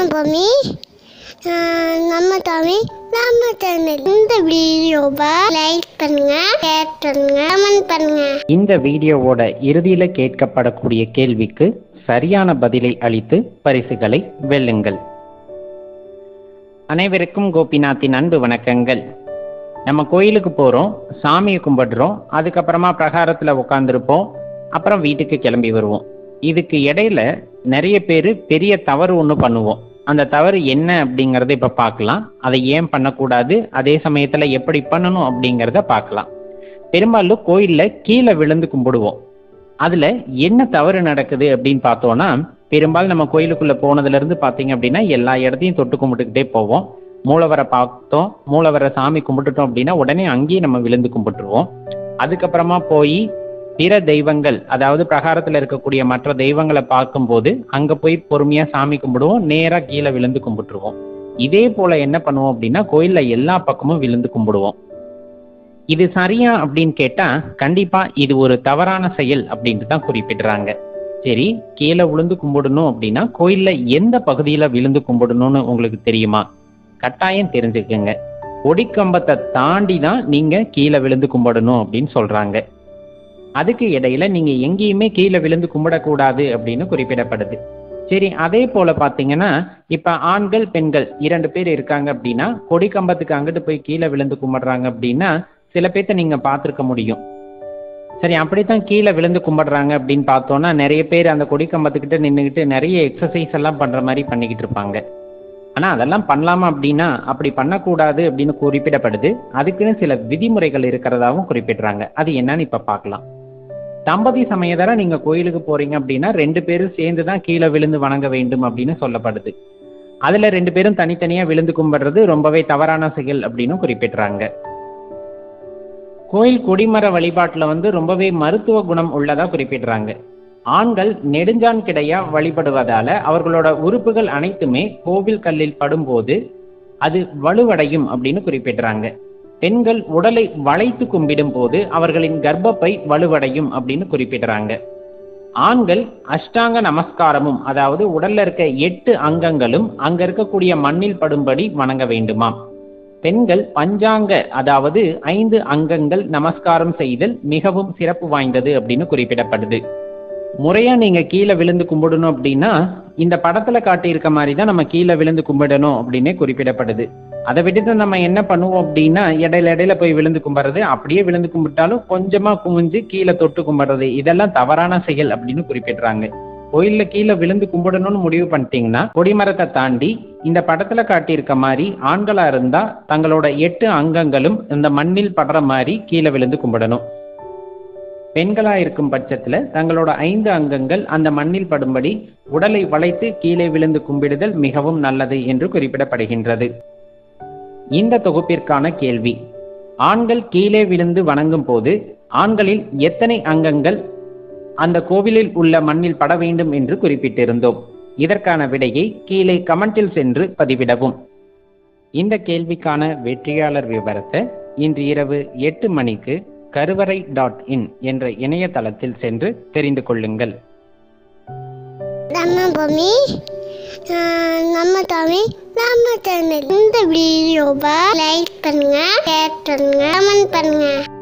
பூமி ஆஹ் நம்ம தமிழ் நம்ம சேனல் இந்த வீடியோவை லைக் பண்ணுங்க ஷேர் பண்ணுங்க கமெண்ட் பண்ணுங்க இந்த வீடியோவோட இறுதியில கேட்கப்படக்கூடிய கேள்விக்கு சரியான பதிலை அளித்து பரிசுகளை வெல்லுங்கள் அனைவருக்கும் கோபிநாத்தின் அன்பு வணக்கங்கள் நம்ம கோயிலுக்கு போறோம் சாமியை கும்பிடுறோம் அதுக்கப்புறமா பிரகாரத்துல உட்காந்துருப்போம் அப்புறம் வீட்டுக்கு கிளம்பி வருவோம் இதுக்கு இடையில நிறைய பேர் பெரிய தவறு ஒன்று பண்ணுவோம் அந்த தவறு என்ன அப்படிங்கறத இப்ப பார்க்கலாம் அதை ஏன் பண்ணக்கூடாது அதே சமயத்துல எப்படி பண்ணணும் அப்படிங்கறத பார்க்கலாம் பெரும்பாலும் கோயில்ல கீழே விழுந்து கும்பிடுவோம் அதுல என்ன தவறு நடக்குது அப்படின்னு பார்த்தோம்னா பெரும்பாலும் நம்ம கோயிலுக்குள்ள போனதுல இருந்து பாத்தீங்க அப்படின்னா எல்லா இடத்தையும் தொட்டு கும்பிட்டுக்கிட்டே போவோம் மூலவரை பார்த்தோம் மூலவரை சாமி கும்பிட்டுட்டோம் அப்படின்னா உடனே அங்கேயே நம்ம விழுந்து கும்பிட்டுருவோம் அதுக்கப்புறமா போய் பிற தெய்வங்கள் அதாவது பிரகாரத்துல இருக்கக்கூடிய மற்ற தெய்வங்களை பார்க்கும்போது அங்க போய் பொறுமையா சாமி கும்பிடுவோம் நேரா கீழே விழுந்து கும்பிட்டுருவோம் இதே போல என்ன பண்ணுவோம் அப்படின்னா கோயில்ல எல்லா பக்கமும் விழுந்து கும்பிடுவோம் இது சரியா அப்படின்னு கேட்டா கண்டிப்பா இது ஒரு தவறான செயல் அப்படின்ட்டு தான் குறிப்பிடுறாங்க சரி கீழே விழுந்து கும்பிடணும் அப்படின்னா கோயில்ல எந்த பகுதியில விழுந்து கும்பிடணும்னு உங்களுக்கு தெரியுமா கட்டாயம் தெரிஞ்சுக்கங்க ஒடிக்கம்பத்தை தாண்டி தான் நீங்க கீழே விழுந்து கும்பிடணும் அப்படின்னு சொல்றாங்க அதுக்கு இடையில நீங்க எங்கேயுமே கீழே விழுந்து கும்பிடக்கூடாது அப்படின்னு குறிப்பிடப்படுது சரி அதே போல பாத்தீங்கன்னா இப்ப ஆண்கள் பெண்கள் இரண்டு பேர் இருக்காங்க அப்படின்னா கொடி கம்பத்துக்கு அங்கிட்டு போய் கீழே விழுந்து கும்பிடுறாங்க அப்படின்னா சில பேர்த்த நீங்க பார்த்திருக்க முடியும் சரி அப்படித்தான் கீழே விழுந்து கும்பிடுறாங்க அப்படின்னு பார்த்தோம்னா நிறைய பேர் அந்த கொடி கம்பத்துக்கிட்ட நின்றுக்கிட்டு நிறைய எக்ஸசைஸ் எல்லாம் பண்ற மாதிரி பண்ணிக்கிட்டு இருப்பாங்க ஆனா அதெல்லாம் பண்ணலாமா அப்படின்னா அப்படி பண்ணக்கூடாது அப்படின்னு குறிப்பிடப்படுது அதுக்குன்னு சில விதிமுறைகள் இருக்கிறதாவும் குறிப்பிடுறாங்க அது என்னன்னு இப்ப பார்க்கலாம் தம்பதி சமயதர நீங்க கோயிலுக்கு போறீங்க அப்படின்னா ரெண்டு பேரும் சேர்ந்து தான் கீழே விழுந்து வணங்க வேண்டும் அப்படின்னு சொல்லப்படுது அதுல ரெண்டு பேரும் தனித்தனியா விழுந்து கும்பிடுறது ரொம்பவே தவறான செயல் அப்படின்னு குறிப்பிடுறாங்க கோயில் கொடிமர வழிபாட்டுல வந்து ரொம்பவே மருத்துவ குணம் உள்ளதா குறிப்பிடுறாங்க ஆண்கள் நெடுஞ்சான் கிடையா வழிபடுவதால அவர்களோட உறுப்புகள் அனைத்துமே கோவில் கல்லில் படும்போது அது வலுவடையும் அப்படின்னு குறிப்பிடுறாங்க பெண்கள் உடலை வளைத்து கும்பிடும் போது அவர்களின் கர்ப்பப்பை வலுவடையும் அப்படின்னு குறிப்பிடுறாங்க ஆண்கள் அஷ்டாங்க நமஸ்காரமும் அதாவது உடல்ல இருக்க எட்டு அங்கங்களும் அங்க இருக்கக்கூடிய மண்ணில் படும்படி வணங்க வேண்டுமாம் பெண்கள் பஞ்சாங்க அதாவது ஐந்து அங்கங்கள் நமஸ்காரம் செய்தல் மிகவும் சிறப்பு வாய்ந்தது அப்படின்னு குறிப்பிடப்படுது முறையா நீங்க கீழே விழுந்து கும்பிடணும் அப்படின்னா இந்த படத்துல காட்டியிருக்க மாதிரி தான் நம்ம கீழே விழுந்து கும்பிடணும் அப்படின்னே குறிப்பிடப்படுது அதை விட்டுட்டு நம்ம என்ன பண்ணுவோம் அப்படின்னா இடையில இடையில போய் விழுந்து கும்பிடுறது அப்படியே விழுந்து கும்பிட்டாலும் கொஞ்சமா குமிஞ்சு கீழே தொட்டு கும்பிடுறது இதெல்லாம் தவறான செயல் அப்படின்னு குறிப்பிடுறாங்க கோயில்ல கீழே விழுந்து கும்பிடணும்னு முடிவு பண்ணிட்டீங்கன்னா கொடிமரத்தை தாண்டி இந்த படத்துல காட்டியிருக்க மாதிரி ஆண்களா இருந்தா தங்களோட எட்டு அங்கங்களும் இந்த மண்ணில் படுற மாதிரி கீழே விழுந்து கும்பிடணும் பெண்களா இருக்கும் பட்சத்துல தங்களோட ஐந்து அங்கங்கள் அந்த மண்ணில் படும்படி உடலை வளைத்து கீழே விழுந்து கும்பிடுதல் மிகவும் நல்லது என்று குறிப்பிடப்படுகின்றது இந்த தொகுப்பிற்கான கேள்வி ஆண்கள் கீழே விழுந்து வணங்கும் போது ஆண்களில் எத்தனை அங்கங்கள் அந்த கோவிலில் உள்ள மண்ணில் பட வேண்டும் என்று குறிப்பிட்டிருந்தோம் இதற்கான விடையை கீழே கமெண்டில் சென்று பதிவிடவும் இந்த கேள்விக்கான வெற்றியாளர் விவரத்தை இன்று இரவு எட்டு மணிக்கு கருவறை டாட் இன் என்ற இணையதளத்தில் சென்று தெரிந்து கொள்ளுங்கள் நம்ம பூமி ஆஹ் நம்ம தமிழ் நம்ம சேனல் இந்த வீடியோவை லைக் பண்ணுங்க ஷேர் பண்ணுங்க கமெண்ட் பண்ணுங்க